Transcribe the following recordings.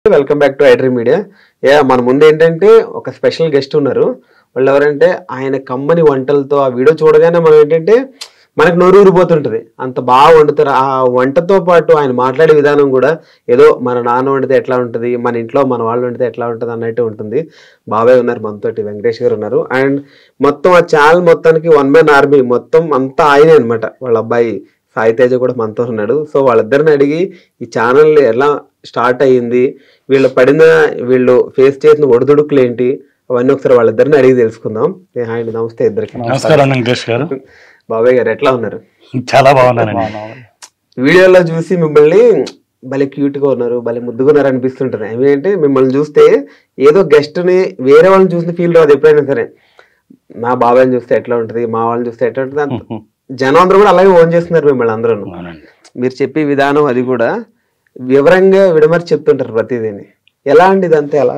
Welcome back to iDream media yeah మన ముందు ఏంటంటే ఒక స్పెషల్ గెస్ట్ ఉన్నారు వాళ్ళు ఎవరంటే ఆయన కమ్మని వంటలతో ఆ వీడియో చూడగానే మనం ఏంటంటే మనకు నోరు ఊరిపోతుంటది అంత బాగా వండుతారు ఆ వంటతో పాటు ఆయన మాట్లాడే విధానం కూడా ఏదో మన నాన్న వండితే ఎట్లా ఉంటుంది మన ఇంట్లో మన వాళ్ళు వండితే ఎట్లా ఉంటుంది అన్నట్టు ఉంటుంది బాబాయ్ ఉన్నారు మనతోటి వెంకటేష్ గారు ఉన్నారు అండ్ మొత్తం ఆ ఛానల్ మొత్తానికి వన్ మ్యాన్ ఆర్మీ మొత్తం అంతా ఆయనే అనమాట వాళ్ళ అబ్బాయి సాయి తేజ కూడా మనతో ఉన్నాడు సో వాళ్ళిద్దరిని అడిగి ఈ ఛానల్ ఎలా స్టార్ట్ అయ్యింది వీళ్ళు పడిన వీళ్ళు ఫేస్ చేసిన ఒడిదుడుకులు ఏంటి అవన్నీ ఒకసారి వాళ్ళిద్దరిని అడిగి తెలుసుకుందాం ఏ హాయ్ అండి, నమస్తే ఇద్దరికి నమస్కారం వెంకటేష్ గారు బాబాయ్ గారు ఎట్లా ఉన్నారు చాలా బాగున్నానండి వీడియోలో చూసి మిమ్మల్ని భలే క్యూట్ గా ఉన్నారు భలే ముద్దుగా ఉన్నారు అనిపిస్తుంటది ఏమంటే మిమ్మల్ని చూస్తే ఏదో గెస్ట్ ని వేరే వాళ్ళని చూసిన ఫీల్ రాదు ఎప్పుడైనా సరే నా బాబాయ్ని చూస్తే ఎట్లా ఉంటది మా వాళ్ళని చూస్తే ఎట్లా ఉంటుంది అంత- జనం అందరూ కూడా అలాగే ఓన్ చేస్తున్నారు మిమ్మల్ని అందరూ అవునండి మీరు చెప్పే విధానం అది కూడా వివరంగా విడమర్చి చెప్తుంటారు ప్రతిదీని ఎలా అండి ఇదంతా ఎలా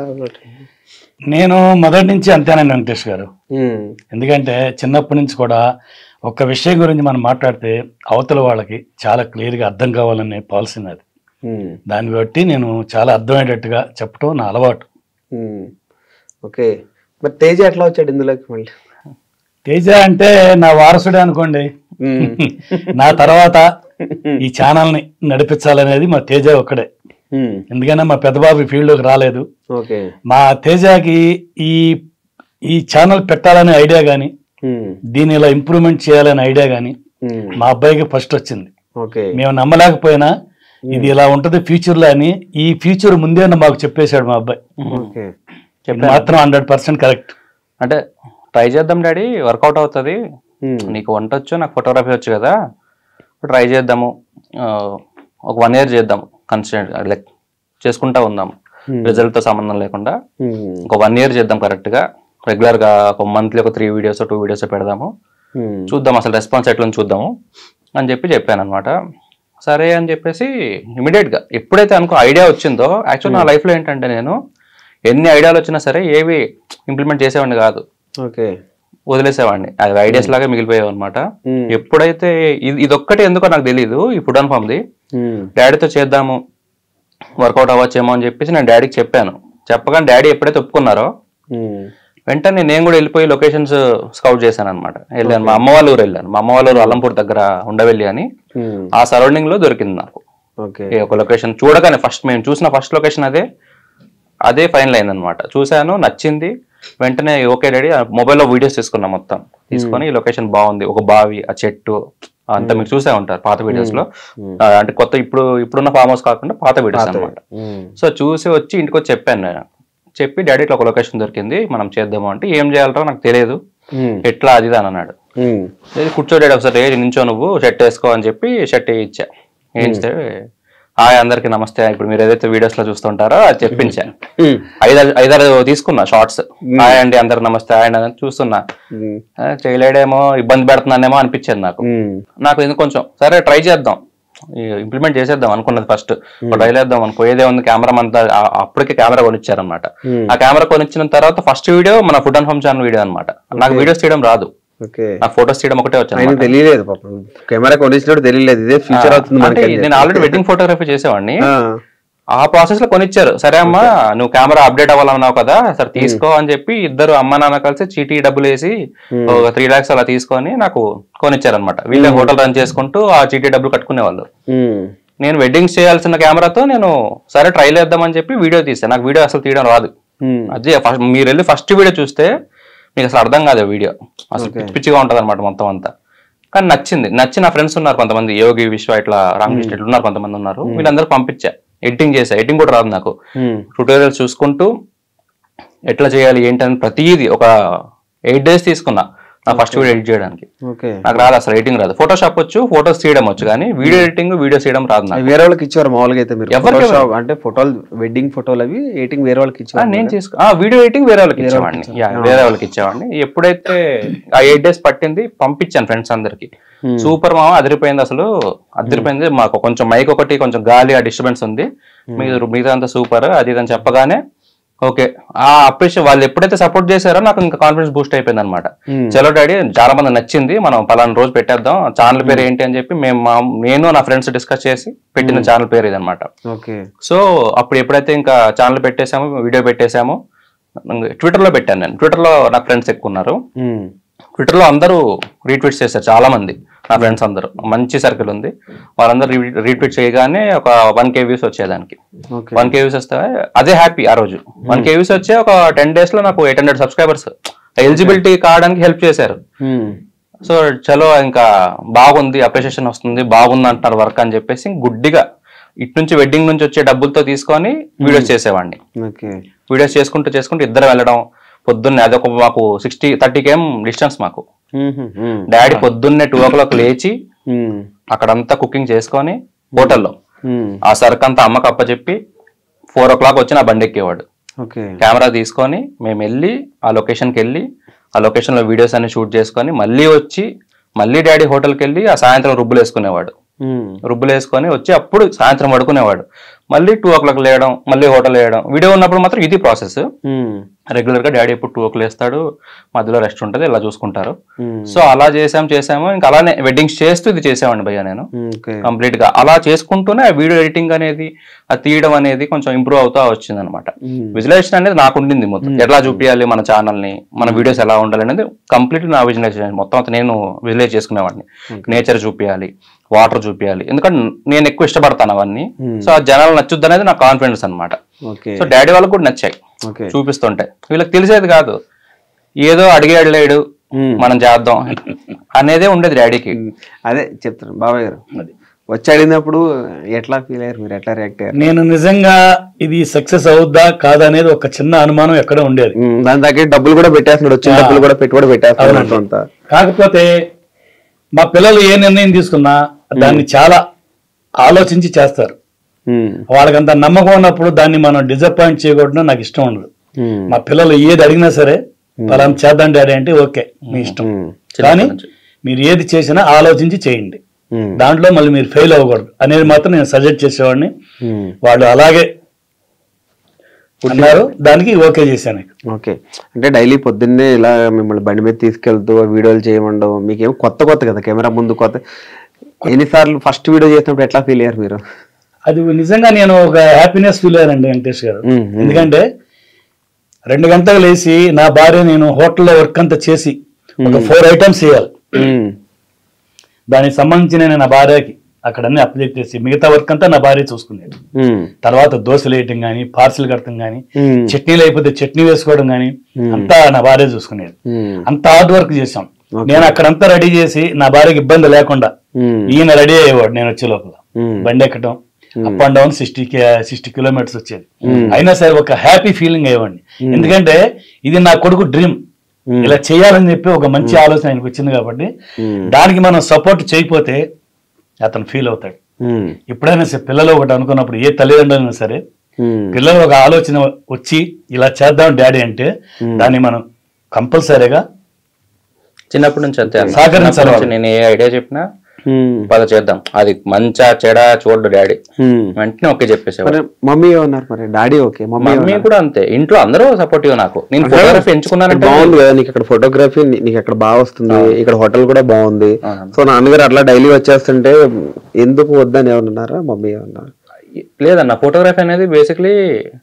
నేను మొదటి నుంచి అంతేనండి వెంకటేష్ గారు ఉమ్, ఎందుకంటే చిన్నప్పటి నుంచి కూడా ఒక విషయం గురించి మనం మాట్లాడితే అవతల వాళ్ళకి చాలా క్లియర్గా అర్థం కావాలనే పాలసీ నాది ఉమ్, దాన్ని బట్టి నేను చాలా అర్థమయ్యేటట్టుగా చెప్పడం నా అలవాటు ఉమ్. ఓకే మరి తేజ ఎట్లా వచ్చాడు ఇందులోకి మళ్ళీ తేజ అంటే నా వారసుడే అనుకోండి ఉమ్, నా తర్వాత ఈ ఛానల్ని నడిపించాలనేది మా తేజ ఒక్కడే ఉమ్, ఎందుకంటే మా పెద్దబాబు ఈ ఫీల్డ్లోకి రాలేదు ఓకే మా తేజకి ఈ ఈ ఛానల్ పెట్టాలనే ఐడియా కానీ ఉమ్, దీన్ని ఇలా ఇంప్రూవ్మెంట్ చేయాలనే ఐడియా కానీ ఉమ్, మా అబ్బాయికి ఫస్ట్ వచ్చింది ఓకే మేము నమ్మలేకపోయినా ఇది ఇలా ఉంటది ఫ్యూచర్ లో అని ఈ ఫ్యూచర్ ముందే మాకు చెప్పేశాడు మా అబ్బాయి ఓకే ఇది మాత్రం హండ్రెడ్ పర్సెంట్ కరెక్ట్ అంటే ట్రై చేద్దాం డాడీ వర్కౌట్ అవుతుంది ఉమ్, నీకు వంట వచ్చు నాకు ఫోటోగ్రఫీ వచ్చు కదా ట్రై చేద్దాము ఆ, ఒక వన్ ఇయర్ చేద్దాం కన్సిడెంట్ లైక్ చేసుకుంటా ఉందాం రిజల్ట్తో సంబంధం లేకుండా ఉమ్, ఒక వన్ ఇయర్ చేద్దాం కరెక్ట్గా రెగ్యులర్గా ఒక మంత్లీ ఒక త్రీ వీడియోస్ టూ వీడియోస్ పెడదాము ఉమ్, చూద్దాం అసలు రెస్పాన్స్ ఎట్లా ఉందో చూద్దాము అని చెప్పి చెప్పాను అనమాట సరే అని చెప్పేసి ఇమీడియట్గా ఎప్పుడైతే అనుకో ఐడియా వచ్చిందో యాక్చువల్ నా లైఫ్లో ఏంటంటే నేను ఎన్ని ఐడియాలు వచ్చినా సరే ఏవి ఇంప్లిమెంట్ చేసేవాడిని కాదు ఓకే వదిలేసేవాడిని అది ఐడియాస్ లాగా మిగిలిపోయావు అనమాట ఉమ్, ఎప్పుడైతే ఇది ఇదొక్కటి ఎందుకో నాకు తెలియదు ఈ ఫుడ్ అండ్ ఫామ్ది ఉమ్, డాడీతో చేద్దాము వర్కౌట్ అవ్వచ్చేమో అని చెప్పేసి నేను డాడీకి చెప్పాను చెప్పగానే డాడీ ఎప్పుడైతే ఒప్పుకున్నారో ఉమ్, వెంటనే నేను కూడా వెళ్ళిపోయి లొకేషన్స్ స్కౌట్ చేశాను అనమాట వెళ్ళాను మా అమ్మ వాళ్ళ ఊరు వెళ్ళాను మా అమ్మ వాళ్ళ ఊరు అల్లంపూర్ దగ్గర ఉండవెల్లి అని ఉమ్, ఆ సరౌండింగ్ లో దొరికింది నాకు ఓకే ఈ ఒక లొకేషన్ చూడగానే ఫస్ట్ మేము చూసిన ఫస్ట్ లొకేషన్ అదే అదే ఫైనల్ అయింది అనమాట చూశాను నచ్చింది వెంటనే ఓకే డాడీ మొబైల్లో వీడియోస్ తీసుకున్నాం మొత్తం తీసుకొని ఈ లొకేషన్ బాగుంది ఒక బావి ఆ చెట్టు అంతా మీరు చూసే ఉంటారు పాత వీడియోస్ లో ఆ, అంటే కొత్త ఇప్పుడు ఇప్పుడున్న ఫామ్ హౌస్ కాకుండా పాత వీడియోస్ అన్నమాట ఉమ్, సో చూసి వచ్చి ఇంటికి వచ్చి చెప్పాను నేను చెప్పి డాడీ ఇట్లా ఒక లొకేషన్ దొరికింది మనం చేద్దాము అంటే ఏం చేయాలరో నాకు తెలియదు ఉమ్, ఎట్లా అది ఇది అని అన్నాడు ఉమ్, లేదు కూర్చో డాడీ ఒకసారి ఏ నించో నువ్వు షర్ట్ వేసుకో అని చెప్పి షర్ట్ ఇచ్చా వేయించితే హాయ్ అందరికి నమస్తే ఇప్పుడు మీరు ఏదైతే వీడియోస్ లో చూస్తుంటారో అది చెప్పించా ఉమ్, ఐదారు ఐదారు తీసుకున్నా షార్ట్స్ హాయ్ అండి అందరికి నమస్తే హాయ్ అండి అని చూస్తున్నా ఉమ్, ఆ, చేయలేడేమో ఇబ్బంది పెడుతున్నానేమో అనిపించేది నాకు ఉమ్, నాకు ఎందుకు కొంచెం సరే ట్రై చేద్దాం ఇంప్లిమెంట్ చేసేద్దాం అనుకున్నది ఫస్ట్ ట్రై చేద్దాం అనుకో ఏదే ఉంది కెమెరా అంతా ఆ- అప్పటికే కెమెరా కొనిచ్చారనమాట Hmm. ఆ కెమెరా కొనిచ్చిన తర్వాత ఫస్ట్ వీడియో మన food and home channel video అనమాట నాకు వీడియోస్ తీయడం రాదు ఓకే నాకు ఫొటోస్ తీయడం ఒకటే వచ్చాను ఆయన తెలియలేదు పాపం కెమెరా కొనిచ్చినప్పుడు తెలియలేదు ఇదే ఫ్యూచర్ అవుతుంది అంటే మనకి నేను ఆల్రెడీ వెడ్డింగ్ ఫోటోగ్రఫీ చేసేవాడిని ఆ, ఆ ప్రాసెస్ లో కొనిచ్చారు సరే అమ్మా నువ్వు కెమెరా అప్డేట్ అవ్వాలన్నావు కదా సరే తీసుకో అని చెప్పి ఇద్దరు అమ్మ నాన్న కలిసి చీటీ డబ్బులు వేసి ఒక త్రీ లాక్స్ అలా తీసుకొని నాకు కొనిచ్చారు అనమాట వీళ్ళే హోటల్ రన్ చేసుకుంటూ ఆ చీటీ డబ్బులు కట్టుకునేవాళ్ళు ఉమ్, నేను వెడ్డింగ్స్ చేయాల్సిన కెమెరాతో నేను సరే ట్రై చేద్దామని చెప్పి వీడియో తీసాను నాకు వీడియో అసలు తీయడం రాదు ఉమ్, అదే ఫస్ట్ మీరు వెళ్ళి ఫస్ట్ వీడియో చూస్తే మీకు అసలు అర్థం కాదు వీడియో అసలు పిచ్చి పిచ్చిగా ఉంటుంది అనమాట మొత్తం అంతా కానీ నచ్చింది నచ్చి నా ఫ్రెండ్స్ ఉన్నారు కొంతమంది యోగి విశ్వ ఇట్లా రామకృష్ణ ఇట్లా ఉన్నారు కొంతమంది ఉన్నారు వీళ్ళందరూ పంపించా ఎడిటింగ్ చేసా ఎడిటింగ్ కూడా రాదు నాకు ఉమ్, ట్యూటోరియల్స్ చూసుకుంటూ ఎట్లా చేయాలి ఏంటని ప్రతిదీ ఒక ఎయిట్ డేస్ తీసుకున్నా నా ఫస్ట్ వీడియో ఎడిట్ చేయడానికి ఓకే నాకు రాదు అసలు ఎడిటింగ్ రాదు ఫోటోషాప్ వచ్చు ఫోటోస్ తీయడం వచ్చు కానీ వీడియో ఎడిటింగ్ వీడియోస్ తీయడం రాదు నాకు అవి వేరే వాళ్ళకి ఇచ్చారు మామూలుగా అయితే మీరు ఎవరికి Photoshop అంటే ఫోటోలు వెడ్డింగ్ ఫోటోలు అవి ఎయిటింగ్ వేరే వాళ్ళకి ఆ, ఇచ్చారు నేను చేసుకో ఆ, వీడియో ఎడిటింగ్ వేరే వాళ్ళకి ఇచ్చేవాడిని యా, వేరే వాళ్ళకి ఇచ్చేవాడిని ఎప్పుడైతే ఆ ఎయిట్ డేస్ పట్టింది పంపించాను ఫ్రెండ్స్ అందరికి సూపర్ మామ అదిరిపోయింది అసలు అదిరిపోయింది మాకు కొంచెం మైక్ ఒకటి కొంచెం గాలి ఆ డిస్టర్బెన్స్ ఉంది మీరు మిగతా అంతా సూపర్ అది ఇది అని చెప్పగానే ఓకే ఆ అప్రిషియేట్ వాళ్ళు ఎప్పుడైతే సపోర్ట్ చేశారో నాకు ఇంకా కాన్ఫిడెన్స్ బూస్ట్ అయిపోయింది అనమాట Hmm. చలో డాడీ చాలా మంది నచ్చింది మనం పలానా రోజు పెట్టేద్దాం ఛానల్ పేరు ఏంటి అని చెప్పి మేము మా నేను నా ఫ్రెండ్స్ డిస్కస్ చేసి పెట్టిన ఛానల్ పేరు ఇదనమాట ఓకే సో అప్పుడు ఎప్పుడైతే ఇంకా ఛానల్ పెట్టేశామో వీడియో పెట్టేశామో ట్విట్టర్లో పెట్టాను నేను ట్విట్టర్లో నా ఫ్రెండ్స్ ఎక్కువ ఉన్నారు ఉమ్. ట్విట్టర్లో అందరూ రీట్వీట్ చేశారు చాలా మంది నా ఫ్రెండ్స్ అందరూ మంచి సర్కిల్ ఉంది వాళ్ళందరూ రీట్వీట్ చేయగానే ఒక వన్ కే వ్యూస్ వచ్చేదానికి ఓకే వన్ కే వ్యూస్ వస్తే అదే హ్యాపీ ఆ రోజు వన్ కే వ్యూస్ వచ్చే ఒక టెన్ డేస్ లో నాకు ఎయిట్ హండ్రెడ్ సబ్స్క్రైబర్స్ ఎలిజిబిలిటీ కావడానికి హెల్ప్ చేశారు ఉమ్. సో చలో ఇంకా బాగుంది అప్రిషియేషన్ వస్తుంది బాగుంది అంటున్నారు వర్క్ అని చెప్పేసి గుడ్డిగా ఇటు నుంచి వెడ్డింగ్ నుంచి వచ్చే డబ్బులతో తీసుకొని వీడియోస్ చేసేవాడిని ఓకే వీడియోస్ చేసుకుంటూ చేసుకుంటూ ఇద్దరు వెళ్ళడం పొద్దున్నే అదొక మాకు సిక్స్టీ థర్టీ కేఎం డిస్టెన్స్ మాకు ఉహు, ఉమ్. డాడీ పొద్దున్నే టూ ఓ క్లాక్ లేచి ఉమ్. అక్కడంతా కుకింగ్ చేసుకొని హోటల్లో ఉమ్. ఆ సరుకు అంతా అమ్మకి అప్పచెప్పి ఫోర్ ఓ క్లాక్ వచ్చి నా బండి ఎక్కేవాడు ఓకే కెమెరా తీసుకొని మేము వెళ్ళి ఆ లొకేషన్కి వెళ్ళి ఆ లొకేషన్లో వీడియోస్ అన్ని షూట్ చేసుకొని మళ్ళీ వచ్చి మళ్ళీ డాడీ హోటల్కి వెళ్ళి ఆ సాయంత్రం రుబ్బులు వేసుకునేవాడు ఉమ్. రుబ్బులు వేసుకొని వచ్చి అప్పుడు సాయంత్రం పడుకునేవాడు మళ్ళీ టూ ఓ క్లాక్ లేయడం మళ్ళీ హోటల్ వేయడం వీడియో ఉన్నప్పుడు మాత్రం ఇది ప్రాసెస్ ఉమ్. రెగ్యులర్ గా డాడీ ఎప్పుడు టూ ఓ క్లాక్ లేస్తాడు మధ్యలో రెస్ట్ ఉంటుంది ఇలా చూసుకుంటారు ఉమ్. సో అలా చేసాం చేసాము ఇంకా అలానే వెడ్డింగ్స్ చేస్తూ ఇది చేసామండి భయ్య నేను ఉమ్. ఓకే కంప్లీట్ గా అలా చేసుకుంటూనే ఆ వీడియో ఎడిటింగ్ అనేది ఆ తీయడం అనేది కొంచెం ఇంప్రూవ్ అవుతా వచ్చింది అనమాట ఉమ్. విజువలైజేషన్ అనేది నాకు ఉండింది మొత్తం ఎట్లా చూపించాలి మన ఛానల్ ని మన వీడియోస్ ఎలా ఉండాలి అనేది కంప్లీట్ నా విజువలైజేషన్ మొత్తం అంతా నేను విజువలైజ్ చేసుకునేవాడిని నేచర్ చూపించాలి వాటర్ చూపించాలి ఎందుకంటే నేను ఎక్కువ ఇష్టపడతాను అవన్నీ Hmm. సో ఆ జనాలు నచ్చుద్ది అనేది నా కాన్ఫిడెన్స్ అనమాట ఓకే సో డాడీ వాళ్ళకి కూడా నచ్చాయి ఓకే చూపిస్తుంటే వీళ్ళకి తెలిసేది కాదు ఏదో అడిగాడు లేడు ఉమ్. మనం చేద్దాం అనేదే ఉండేది డాడీకి ఉమ్. అదే చెప్తాను బాబాయ్ గారు వచ్చి అడిగినప్పుడు ఎట్లా ఫీల్ అయ్యారు మీరు ఎట్లా రియాక్ట్ అయ్యారు నేను నిజంగా ఇది సక్సెస్ అవుద్దా కాదా అనేది ఒక చిన్న అనుమానం ఎక్కడ ఉండేది ఉమ్. దాని దగ్గర డబ్బులు కూడా పెట్టేస్తున్నాడు వచ్చిన ఆ. డబ్బులు కూడా పెట్టుబడి పెట్టేస్తున్నాడు అవునండి. అంతా కాకపోతే మా పిల్లలు ఏ నిర్ణయం తీసుకున్నా దాన్ని చాలా ఆలోచించి చేస్తారు ఉమ్. వాళ్ళకంత నమ్మకం ఉన్నప్పుడు దాన్ని మనం డిసప్పాయింట్ చేయకూడదు నాకు ఇష్టం ఉండదు ఉమ్. మా పిల్లలు ఏది అడిగినా సరే ఫలానా చేద్దాం డాడీ అంటే ఓకే మీ ఇష్టం ఉమ్. కానీ నుంచి. మీరు ఏది చేసినా ఆలోచించి చేయండి ఉమ్. దాంట్లో మళ్ళీ మీరు ఫెయిల్ అవ్వకూడదు అనేది మాత్రం నేను సజెస్ట్ చేసేవాడిని ఉమ్. వాళ్ళు అలాగే అన్నారు దానికి ఓకే చేశాను ఓకే అంటే డైలీ పొద్దున్నే ఇలా మిమ్మల్ని బండి మీద తీసుకెళ్తూ వీడియోలు చేయమండవు మీకేం కొత్త కొత్త కదా కెమెరా ముందు కొత్త ఎన్నిసార్లు ఫస్ట్ వీడియో చేసినప్పుడు ఎట్లా ఫీల్ అయ్యారు మీరు అది నిజంగా నేను ఒక హ్యాపీనెస్ ఫీల్ అయ్యానండి వెంకటేష్ గారు ఉమ్, ఉమ్. ఎందుకంటే రెండు గంటలు లేచి నా భార్య నేను హోటల్లో వర్క్ అంతా చేసి ఒక ఫోర్ ఐటమ్స్ చేయాలి ఉమ్. దానికి సంబంధించి నేను నా భార్యకి అక్కడ అన్ని అప్డేట్ చేసి మిగతా వర్క్ అంతా నా భార్య చూసుకునేది ఉమ్. తర్వాత దోశలు వేయటం కానీ పార్సిల్ కడటం కానీ ఉమ్. చట్నీలు అయిపోతే చట్నీ వేసుకోవడం కానీ Hmm. అంతా నా భార్య చూసుకునేది ఉమ్. అంత హార్డ్ వర్క్ చేశాం Okay. నేను అక్కడంతా రెడీ చేసి నా భార్యకి ఇబ్బంది లేకుండా ఉమ్. ఈయన రెడీ అయ్యేవాడు నేను వచ్చే లోపల ఉమ్. బండి ఎక్కడం up and down sixty sixty kilometers వచ్చేది Hmm. అయినా సరే ఒక హ్యాపీ ఫీలింగ్ అయ్యేవాడిని ఎందుకంటే ఇది నా కొడుకు డ్రీమ్ Hmm. ఇలా చేయాలని చెప్పి ఒక మంచి ఆలోచన ఆయనకు వచ్చింది కాబట్టి ఉమ్. దానికి మనం సపోర్ట్ చేయకపోతే అతను ఫీల్ అవుతాడు ఉమ్. ఎప్పుడైనా సరే పిల్లలు ఒకటి అనుకున్నప్పుడు ఏ తల్లిదండ్రులైనా సరే ఉమ్. పిల్లలు ఒక ఆలోచన వచ్చి ఇలా చేద్దాం డాడీ అంటే దాన్ని మనం కంపల్సరీగా చిన్నప్పటి నుంచి అంతే అన్న. సహకరించాలి చిన్నప్పటి నుంచి వాళ్ళు. నేను ఏ ఐడియా చెప్పినా ఉమ్. పద చేద్దాం అది మంచా చెడా చూడు డాడీ ఉమ్. వెంటనే ఓకే చెప్పేసేవాడు మరి మమ్మీ ఏమన్నారు మరి డాడీ ఓకే మమ్మీ మమ్మీ ఏమన్నారు? కూడా అంతే ఇంట్లో అందరూ సపోర్టివ్ నాకు నేను ఫోటోగ్రఫీ ఎంచుకున్నానంటే బాగుంది కదా నీకు అక్కడ ఫోటోగ్రఫీ నీకు అక్కడ బాగా వస్తుంది ఇక్కడ హోటల్ కూడా బాగుంది అవునమ్మా. సో నాన్నగారు అట్లా డైలీ వచ్చేస్తుంటే ఎందుకు వద్దని ఏమన్నారా మమ్మీ ఏమన్నారు లేదన్న ఫోటోగ్రఫీ అనేది బేసిక్లీ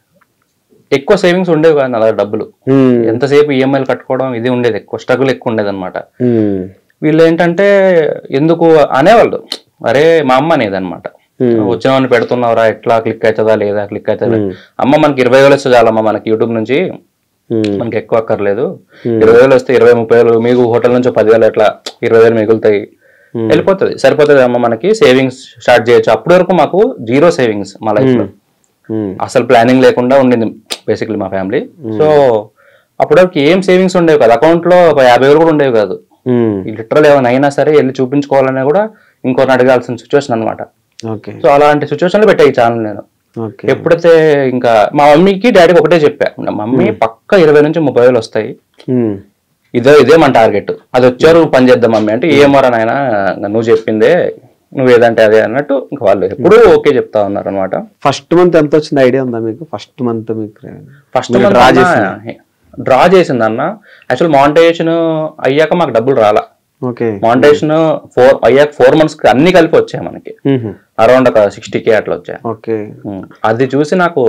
ఎక్కువ సేవింగ్స్ ఉండేవి కాదు నా దగ్గర డబ్బులు ఉమ్. ఎంతసేపు ఈఎంఐలు కట్టుకోవడం ఇది ఉండేది ఎక్కువ స్ట్రగుల్ ఎక్కువ ఉండేది అనమాట ఉమ్. వీళ్ళు ఏంటంటే ఎందుకు అనేవాళ్ళు అరే మా అమ్మ అనేది అనమాట వచ్చిన వాడిని పెడుతున్నావురా ఎట్లా క్లిక్ అవుతుందా లేదా క్లిక్ అవుతుందా అమ్మ మనకి ఇరవై వేలు వస్తుంది చాలమ్మ మనకి యూట్యూబ్ నుంచి ఉమ్. మనకి ఎక్కువ అక్కర్లేదు ఇరవై వేలు వస్తే ఇరవై ముప్పై వేలు మీకు హోటల్ నుంచి పదివేలు ఎట్లా ఇరవై వేలు మిగులుతాయి వెళ్ళిపోతుంది సరిపోతుంది అమ్మ మనకి సేవింగ్స్ స్టార్ట్ చేయొచ్చు అప్పటి వరకు మాకు జీరో సేవింగ్స్ మా లైఫ్ లో ఉమ్. అసలు ప్లానింగ్ లేకుండా ఉండింది బేసిక్లీ మా ఫ్యామిలీ సో అప్పటివరకు ఏం సేవింగ్స్ ఉండేవి కాదు అకౌంట్ లో ఒక యాభై వేలు కూడా ఉండేవి కాదు ఉమ్. లిటరల్ ఏమైనా అయినా సరే వెళ్ళి చూపించుకోవాలన్నా కూడా ఇంకొకరిని అడగాల్సిన సిచ్యువేషన్ అనమాట ఓకే సో అలాంటి సిచ్యువేషన్ లో పెట్టా ఈ ఛానల్ నేను ఓకే ఎప్పుడైతే ఇంకా మా మమ్మీకి డాడీకి ఒకటే చెప్పా మమ్మీ పక్క ఇరవై నుంచి ముప్పై వేలు వస్తాయి ఉమ్. ఇదే ఇదే మన టార్గెట్ అది వచ్చారు పని చేద్దాం మమ్మీ అంటే ఏమోరా నాయన నువ్వు చెప్పిందే నువ్వు ఏదంటే అదే అన్నట్టు ఇంకా వాళ్ళు ఎప్పుడూ ఓకే చెప్తా ఉన్నారు అనమాట ఫస్ట్ మంత్ ఎంత వచ్చింది ఐడియా ఉందా మీకు ఫస్ట్ మంత్ మీకు ఫస్ట్ మీరు డ్రా draw డ్రా చేసింది అన్న యాక్చువల్ మానిటైజేషన్ అయ్యాక మాకు డబ్బులు రాలా ఓకే మానిటైజేషన్ ఫోర్ అయ్యాక ఫోర్ మంత్స్ కి అన్ని కలిపి వచ్చాయి మనకి అరౌండ్ ఒక సిక్స్టీ కే అట్లా వచ్చాయి ఓకే ఉమ్. అది చూసి నాకు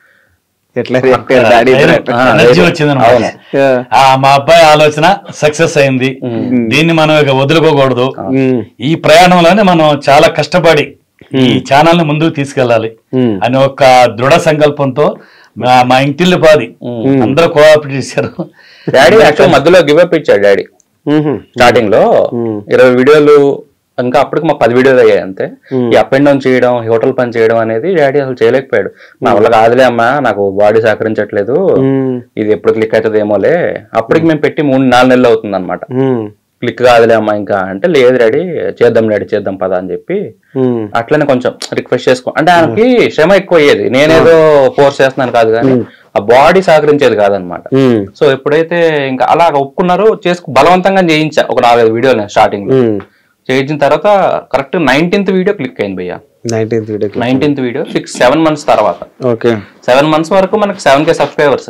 ఎట్లా react అయ్యారు డాడీ ఆ, ఎనర్జీ లేదు. వచ్చింది అవును. ఆ మా అబ్బాయి ఆలోచన సక్సెస్ అయింది దీన్ని మనం ఇక వదులుకోకూడదు ఈ ప్రయాణంలోనే మనం చాలా కష్టపడి ఈ ఛానల్ ని ముందుకు తీసుకెళ్ళాలి అని ఒక దృఢ సంకల్పంతో మా మా ఇంటిల్లి పాది అందరూ కోఆపరేట్ చేశారు డాడీ యాక్చువల్ మధ్యలో గివ్ అప్ ఇచ్చాడు డాడీ స్టార్టింగ్ లో ఇరవై వీడియోలు ఇంకా అప్పటికి మాకు పది వీడియోలు అయ్యాయి అంతే ఈ అప్ అండ్ డౌన్ చేయడం ఈ హోటల్ పని చేయడం అనేది డాడీ అసలు చేయలేకపోయాడు నా వల్ల కాదులే అమ్మా నాకు బాడీ సహకరించట్లేదు ఇది ఎప్పుడు క్లిక్ అవుతుంది ఏమోలే అప్పటికి మేము పెట్టి మూడు నాలుగు నెలలు అవుతుంది అనమాట క్లిక్ కాదులే అమ్మా ఇంకా అంటే లేదు డాడీ చేద్దాం డాడీ చేద్దాం పదా అని చెప్పి అట్లనే కొంచెం రిక్వెస్ట్ చేసుకో అంటే ఆయనకి శ్రమ ఎక్కువ అయ్యేది నేనేదో ఫోర్స్ చేస్తున్నాను కాదు కానీ ఆ బాడీ సహకరించేది కాదనమాట సో ఎప్పుడైతే ఇంకా అలా ఒప్పుకున్నారో చేసుకు బలవంతంగా చేయించా ఒక నాలుగైదు వీడియోలు నేను స్టార్టింగ్ లో చేయించిన తర్వాత కరెక్ట్ నైన్టీన్త్ వీడియో క్లిక్ అయింది భయ్య nineteenth video nineteenth video six seven months తర్వాత ఓకే సెవెన్ మంత్స్ వరకు మనకి సెవెన్ కే సబ్స్క్రైబర్స్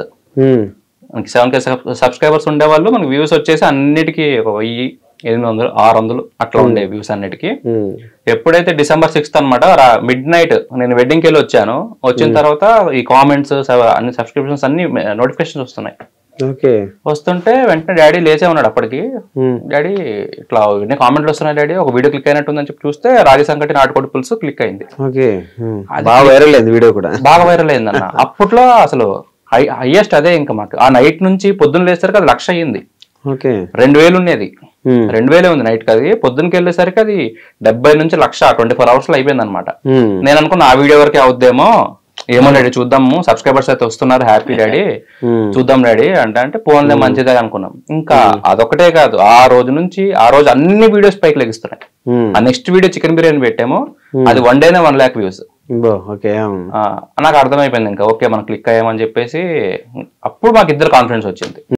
మనకి సెవెన్ కే సబ్స్క్రైబర్స్ ఉండేవాళ్ళు మనకి వ్యూస్ వచ్చేసి అన్నిటికీ ఒక వెయ్యి ఎనిమిది వందలు ఆరు వందలు అట్లా ఉండే వ్యూస్ అన్నిటికీ ఎప్పుడైతే డిసెంబర్ సిక్స్త్ అనమాట మిడ్ నైట్ నేను వెడ్డింగ్కి వెళ్ళి వచ్చాను వచ్చిన తర్వాత ఈ కామెంట్స్ అన్ని సబ్స్క్రిప్షన్స్ అన్ని నోటిఫికేషన్స్ వస్తున్నాయి ఓకే వస్తుంటే వెంటనే డాడీ లేచే ఉన్నాడు అప్పటికి డాడీ ఇట్లా ఇన్ని కామెంట్లు వస్తున్నాయి డాడీ ఒక వీడియో క్లిక్ అయినట్టుందని చెప్పి చూస్తే రాగి సంకటి నాటుకోడి పులుసు క్లిక్ అయింది ఓకే బాగా వైరల్ అయింది వీడియో కూడా బాగా వైరల్ అయిందన్న అప్పట్లో అసలు హైయెస్ట్ అదే ఇంకా మాకు ఆ నైట్ నుంచి పొద్దున్న లేసరికి అది లక్ష అయ్యింది ఓకే రెండు వేలు ఉండేది రెండు వేలే ఉంది నైట్ అది పొద్దునకి వెళ్ళేసరికి అది డెబ్బై నుంచి లక్ష ట్వంటీ ఫోర్ అవర్స్ లో అయిపోయింది అనమాట నేను అనుకున్న ఆ వీడియో వరకే అవుద్దేమో ఏమో డాడీ చూద్దాము సబ్స్క్రైబర్స్ అయితే వస్తున్నారు హ్యాపీ డాడీ చూద్దాం డాడీ అంటే అంటే పోన్లే మంచిదే అనుకున్నాం ఇంకా అదొకటే కాదు ఆ రోజు నుంచి ఆ రోజు అన్ని వీడియోస్ పైకి లెగిస్తున్నాయి ఆ నెక్స్ట్ వీడియో చికెన్ బిర్యానీ పెట్టాము అది వన్ డేనే వన్ ల్యాక్ వ్యూస్ ఓకే నాకు అర్థమైపోయింది ఇంకా ఓకే మనం క్లిక్ అయ్యామని చెప్పేసి అప్పుడు మాకు ఇద్దరు కాన్ఫిడెన్స్ వచ్చింది